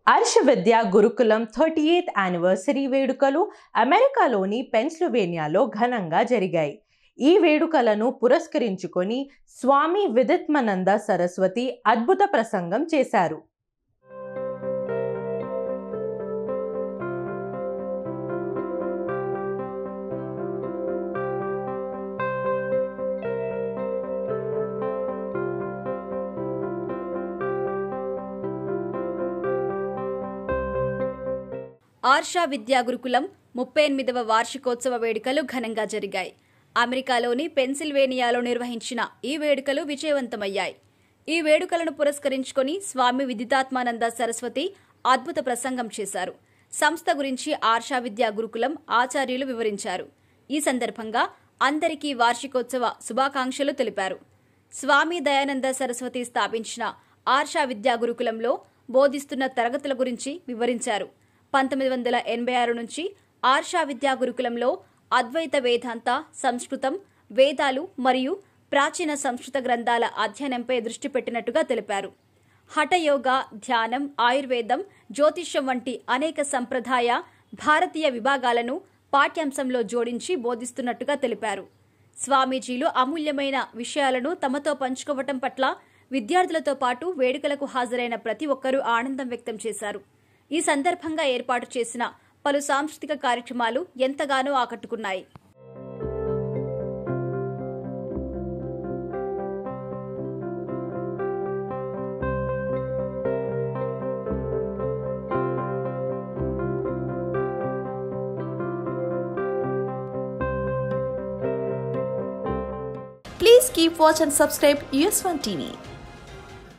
అర్ష విద్యా గురుకులం thirty eighth anniversary వేడుకలు అమెరికాలోని పెన్సిల్వేనియాలో ఘనంగా జరిగాయి ఈ వేడుకలను పురస్కరించుకొని స్వామి విదిత్మనంద సరస్వతి అద్భుత ప్రసంగం చేశారు ఆర్షా విద్యా గురుకులం ముప్పై ఎనిమిదవ వార్షికోత్సవ వేడుకలు ఘనంగా జరిగాయి అమెరికాలోని పెన్సిల్వేనియాలో నిర్వహించిన ఈ వేడుకలు విజయవంతమయ్యాయి ఈ వేడుకలను పురస్కరించుకొని స్వామి విదితాత్మానంద సరస్వతి అద్భుత ప్రసంగం చేశారు సంస్థ గురించి ఆర్షా విద్యా గురుకులం ఆచార్యులు వివరించారు ఈ సందర్భంగా అందరికీ వార్షికోత్సవ శుభాకాంక్షలు తెలిపారు స్వామి దయానంద సరస్వతి స్థాపించిన ఆర్షా విద్యా గురుకులంలో బోధిస్తున్న తరగతుల గురించి వివరించారు పంతొమ్మిది వందల ఎనభై ఆరు నుంచి ఆర్షా విద్యా గురుకులంలో అద్వైత వేదాంత సంస్కృతం వేదాలు మరియు ప్రాచీన సంస్కృత గ్రంథాల అధ్యయనంపై దృష్టి పెట్టినట్టుగా తెలిపారు హఠయోగ ధ్యానం ఆయుర్వేదం జ్యోతిష్యం వంటి అనేక సంప్రదాయ భారతీయ విభాగాలను పాఠ్యాంశంలో జోడించి బోధిస్తున్నట్టుగా తెలిపారు స్వామీజీలు అమూల్యమైన విషయాలను తమతో పంచుకోవటం పట్ల విద్యార్థులతో పాటు వేడుకలకు హాజరైన ప్రతి ఒక్కరూ ఆనందం వ్యక్తం చేశారు ఈ సందర్భంగా ఏర్పాటు చేసిన పలు సాంస్కృతిక కార్యక్రమాలు ఎంతగానో ఆకట్టుకున్నాయి Please keep watch and subscribe US1 TV.